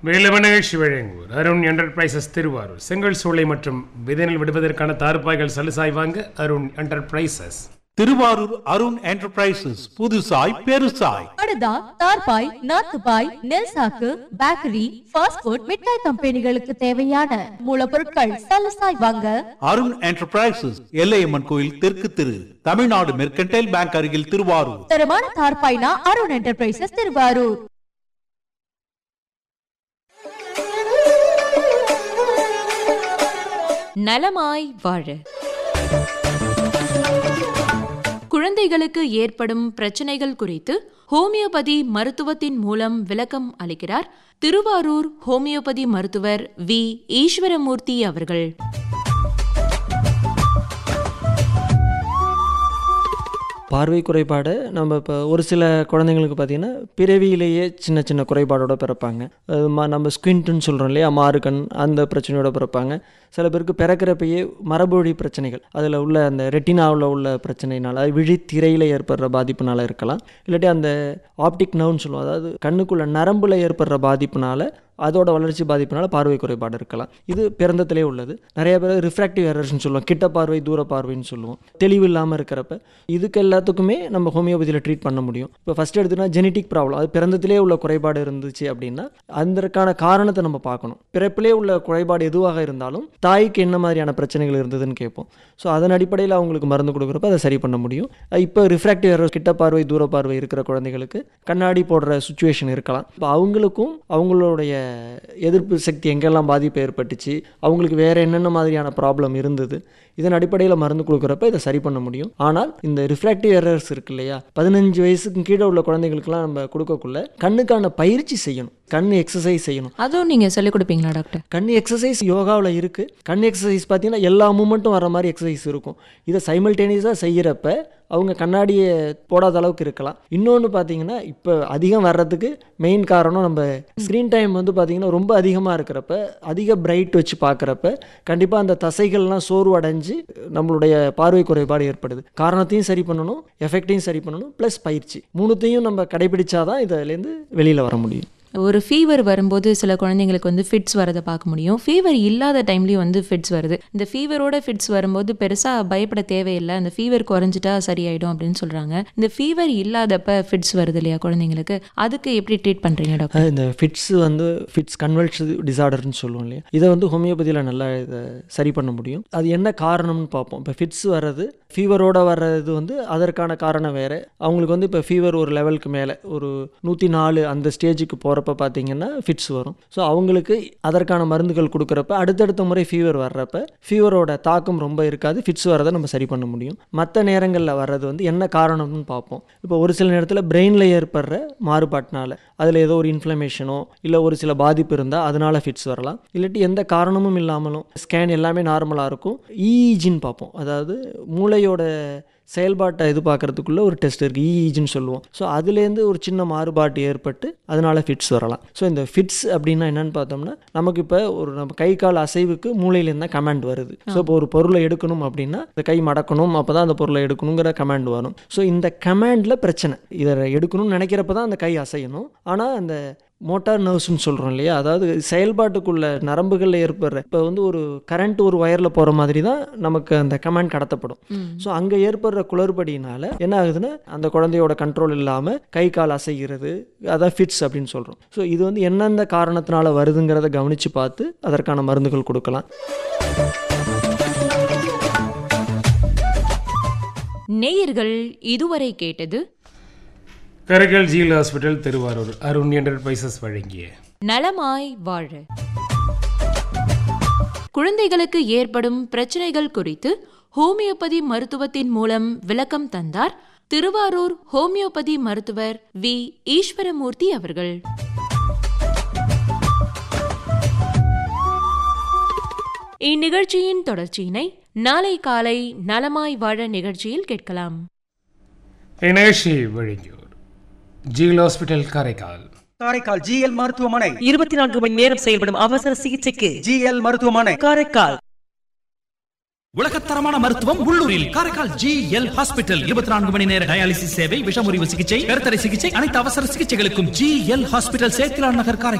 வேலவன சிவழங்கூர் அருண் என்டர்பிரைசஸ் திருவாரூர் செங்கல் சூளை மற்றும் விதைநெல் விடுவதற்கான தார்ப்பாய்கள் சலுசாய் வாங்க அருண் என்டர்பிரைசஸ் திருவாரூர் அருண் என்டர்பிரைசஸ் புதுசாய் பெருசாய் படுதா தார்பாய் நாத்துபாய் நெல் சாக்கு பேக்கரி ஃபாஸ்ட் ஃபுட் மிட்டாய் கம்பெனிகளுக்கு தேவையான மூலப்பொருட்கள் சலசாய் வாங்க அருண் என்டர்பிரைசஸ் எல்லையம்மன் கோயில் தெற்கு திரு தமிழ்நாடு மெர்கன்டைல் பேங்க் அருகில் திருவாரூர் தரமான தார்பாய்னா அருண் என்டர்பிரைசஸ் திருவாரூர் நலமாய் வாழ குழந்தைகளுக்கு ஏற்படும் பிரச்சனைகள் குறித்து ஹோமியோபதி மருத்துவத்தின் மூலம் விளக்கம் அளிக்கிறார் திருவாரூர் ஹோமியோபதி மருத்துவர் வி ஈஸ்வரமூர்த்தி அவர்கள் பார்வை குறைபாடு நம்ம இப்போ ஒரு சில குழந்தைங்களுக்கு பார்த்திங்கன்னா பிறவியிலேயே சின்ன சின்ன குறைபாடோட பிறப்பாங்க அது மா நம்ம ஸ்குவின்ட்டுன்னு சொல்கிறோம் இல்லையா மாறுகண் அந்த பிரச்சனையோட பிறப்பாங்க சில பேருக்கு பிறக்கிறப்பயே மரபுவழி பிரச்சனைகள் அதில் உள்ள அந்த ரெட்டினாவில் உள்ள பிரச்சனைனால அது விழித்திரையில் ஏற்படுற பாதிப்புனால இருக்கலாம் இல்லாட்டி அந்த ஆப்டிக் நர்வ்னு சொல்லுவோம் அதாவது கண்ணுக்குள்ள நரம்பில் ஏற்படுற பாதிப்புனால அதோட வளர்ச்சி பாதிப்புனால பார்வை குறைபாடு இருக்கலாம் இது பிறந்தத்திலே உள்ளது நிறைய பேர் ரிஃப்ராக்டிவ் எரர்ஸ்னு சொல்லுவோம் கிட்ட பார்வை தூர பார்வைன்னு சொல்லுவோம் தெளிவு இல்லாமல் இருக்கிறப்ப இதுக்கு எல்லாத்துக்குமே நம்ம ஹோமியோபதியில் ட்ரீட் பண்ண முடியும் இப்போ ஃபஸ்ட் எடுத்துனா ஜெனட்டிக் ப்ராப்ளம் அது பிறந்தத்திலே உள்ள குறைபாடு இருந்துச்சு அப்படின்னா அதற்கான காரணத்தை நம்ம பார்க்கணும் பிறப்பிலே உள்ள குறைபாடு எதுவாக இருந்தாலும் தாய்க்கு என்ன மாதிரியான பிரச்சனைகள் இருந்ததுன்னு கேட்போம் ஸோ அதன் அடிப்படையில் அவங்களுக்கு மருந்து கொடுக்குறப்ப அதை சரி பண்ண முடியும் இப்போ ரிஃப்ராக்டிவ் எரர் கிட்ட பார்வை தூர பார்வை இருக்கிற குழந்தைகளுக்கு கண்ணாடி போடுற சுச்சுவேஷன் இருக்கலாம் இப்போ அவங்களுக்கும் அவங்களுடைய எதிர்ப்பு சக்தி எங்கெல்லாம் பாதிப்பு ஏற்பட்டுச்சு அவங்களுக்கு வேறு என்னென்ன மாதிரியான ப்ராப்ளம் இருந்தது இதன் அடிப்படையில் மருந்து கொடுக்குறப்ப இதை சரி பண்ண முடியும் ஆனால் இந்த ரிஃப்ராக்டிவ் எரர்ஸ் இருக்கு இல்லையா பதினஞ்சு வயசுக்கு கீழே உள்ள குழந்தைகளுக்குலாம் நம்ம கொடுக்கக்குள்ள கண்ணுக்கான பயிற்சி செய்யணும் கண் எக்ஸசைஸ் செய்யணும் அதுவும் நீங்க சொல்லிக் கொடுப்பீங்களா டாக்டர் கண் எக்ஸசைஸ் யோகாவில் இருக்குது கண் எக்ஸசைஸ் பார்த்தீங்கன்னா எல்லா மூமெண்ட்டும் வர மாதிரி எக்ஸசைஸ் இருக்கும் இதை சைமல்டேனியஸாக செய்கிறப்ப அவங்க கண்ணாடியை போடாத அளவுக்கு இருக்கலாம் இன்னொன்று பார்த்தீங்கன்னா இப்போ அதிகம் வர்றதுக்கு மெயின் காரணம் நம்ம ஸ்க்ரீன் டைம் வந்து பார்த்திங்கன்னா ரொம்ப அதிகமாக இருக்கிறப்ப அதிக பிரைட் வச்சு பார்க்குறப்ப கண்டிப்பாக அந்த தசைகள்லாம் சோர்வடைஞ்சு நம்மளுடைய பார்வை குறைபாடு ஏற்படுது காரணத்தையும் சரி பண்ணணும் எஃபெக்டையும் சரி பண்ணணும் ப்ளஸ் பயிற்சி மூணுத்தையும் நம்ம கடைபிடிச்சாதான் இதுலேருந்து வெளியில் வர முடியும் ஒரு ஃபீவர் வரும்போது சில குழந்தைங்களுக்கு வந்து ஃபிட்ஸ் வரதை பார்க்க முடியும் ஃபீவர் இல்லாத டைம்லேயும் வந்து ஃபிட்ஸ் வருது இந்த ஃபீவரோட ஃபிட்ஸ் வரும்போது பெருசாக பயப்பட தேவையில்லை அந்த ஃபீவர் குறைஞ்சிட்டா சரியாயிடும் அப்படின்னு சொல்கிறாங்க இந்த ஃபீவர் இல்லாதப்ப ஃபிட்ஸ் வருது இல்லையா குழந்தைங்களுக்கு அதுக்கு எப்படி ட்ரீட் பண்ணுறீங்க டாக்டர் அஹ் இந்த ஃபிட்ஸ் வந்து ஃபிட்ஸ் கன்வல்ஷன் டிசார்டர்னு சொல்லுவோம் இல்லையா இதை வந்து ஹோமியோபதியில் நல்லா இதை சரி பண்ண முடியும் அது என்ன காரணம்னு பார்ப்போம் இப்போ ஃபிட்ஸ் வர்றது ஃபீவரோட வர்றது வந்து அதற்கான காரணம் வேறு அவங்களுக்கு வந்து இப்போ ஃபீவர் ஒரு லெவலுக்கு மேலே ஒரு நூற்றி நாலு அந்த ஸ்டேஜுக்கு போகிறப்ப பார்த்தீங்கன்னா ஃபிட்ஸ் வரும் ஸோ அவங்களுக்கு அதற்கான மருந்துகள் கொடுக்குறப்ப அடுத்தடுத்த முறை ஃபீவர் வர்றப்ப ஃபீவரோட தாக்கம் ரொம்ப இருக்காது ஃபிட்ஸ் வரதை நம்ம சரி பண்ண முடியும் மற்ற நேரங்களில் வர்றது வந்து என்ன காரணம்னு பார்ப்போம் இப்போ ஒரு சில நேரத்தில் பிரெயினில் ஏற்படுற மாறுபாட்டினால அதில் ஏதோ ஒரு இன்ஃப்ளமேஷனோ இல்லை ஒரு சில பாதிப்பு இருந்தால் அதனால ஃபிட்ஸ் வரலாம் இல்லாட்டி எந்த காரணமும் இல்லாமலும் ஸ்கேன் எல்லாமே நார்மலாக இருக்கும் இஇஜின்னு பார்ப்போம் அதாவது மூளையோட செயல்பாட்டை இது பார்க்கறதுக்குள்ள ஒரு டெஸ்ட் இருக்குது இஇஜின்னு சொல்லுவோம் ஸோ அதுலேருந்து ஒரு சின்ன மாறுபாடு ஏற்பட்டு அதனால ஃபிட்ஸ் வரலாம் ஸோ இந்த ஃபிட்ஸ் அப்படின்னா என்னன்னு பார்த்தோம்னா நமக்கு இப்போ ஒரு நம்ம கை கால் அசைவுக்கு மூளையிலேருந்து தான் கமாண்ட் வருது ஸோ இப்போ ஒரு பொருளை எடுக்கணும் அப்படின்னா இந்த கை மடக்கணும் அப்போ தான் அந்த பொருளை எடுக்கணுங்கிற கமாண்ட் வரும் ஸோ இந்த கமாண்டில் பிரச்சனை இதை எடுக்கணும்னு நினைக்கிறப்ப தான் அந்த கை அசையணும் ஆனால் அந்த மோட்டார் நர்வ்ஸ்னு சொல்கிறோம் இல்லையா அதாவது செயல்பாட்டுக்குள்ள நரம்புகளில் ஏற்படுற இப்போ வந்து ஒரு கரண்ட் ஒரு ஒயரில் போகிற மாதிரி தான் நமக்கு அந்த கமாண்ட் கடத்தப்படும் ஸோ அங்கே ஏற்படுற குளறுபடியினால என்ன ஆகுதுன்னா அந்த குழந்தையோட கண்ட்ரோல் இல்லாமல் கை கால் அசைகிறது அதான் ஃபிட்ஸ் அப்படின்னு சொல்கிறோம் ஸோ இது வந்து எந்தெந்த காரணத்தினால வருதுங்கிறத கவனித்து பார்த்து அதற்கான மருந்துகள் கொடுக்கலாம் நேயர்கள் இதுவரை கேட்டது Karaikal G L hospital Thiruvarur Arun enterprises வழங்கிய நலமாய் வாழ குழந்தைகளுக்கு ஏற்படும் பிரச்சனைகள் குறித்து ஹோமியோபதி மருத்துவத்தின் மூலம் விளக்கம் தந்தார் திருவாரூர் ஹோமியோபதி மருத்துவர் வி ஈஸ்வரமூர்த்தி அவர்கள் இந்நிகழ்ச்சியின் தொடர்ச்சியினை நாளை காலை நலமாய் வாழ நிகழ்ச்சியில் கேட்கலாம் இணையஷி வழங்கியோர் G L hospital Karaikal Karaikal G L மருத்துவமனை இருபத்தி நான்கு மணி நேரம் செயல்படும் அவசர சிகிச்சைக்கு ஜிஎல் மருத்துவமனை காரைக்கால் உலகத்தரமான மருத்துவம் உள்ளூரில் காரைக்கால் ஜி எல் ஹாஸ்பிட்டல் இருபத்தி நான்கு மணி நேர டயாலிசிஸ் சேவை விஷமுறிவு சிகிச்சை கருத்தடை சிகிச்சை அனைத்து அவசர சிகிச்சைகளுக்கும் ஜி எல் ஹாஸ்பிட்டல் சேத்திலான் நகர் காரைக்கால்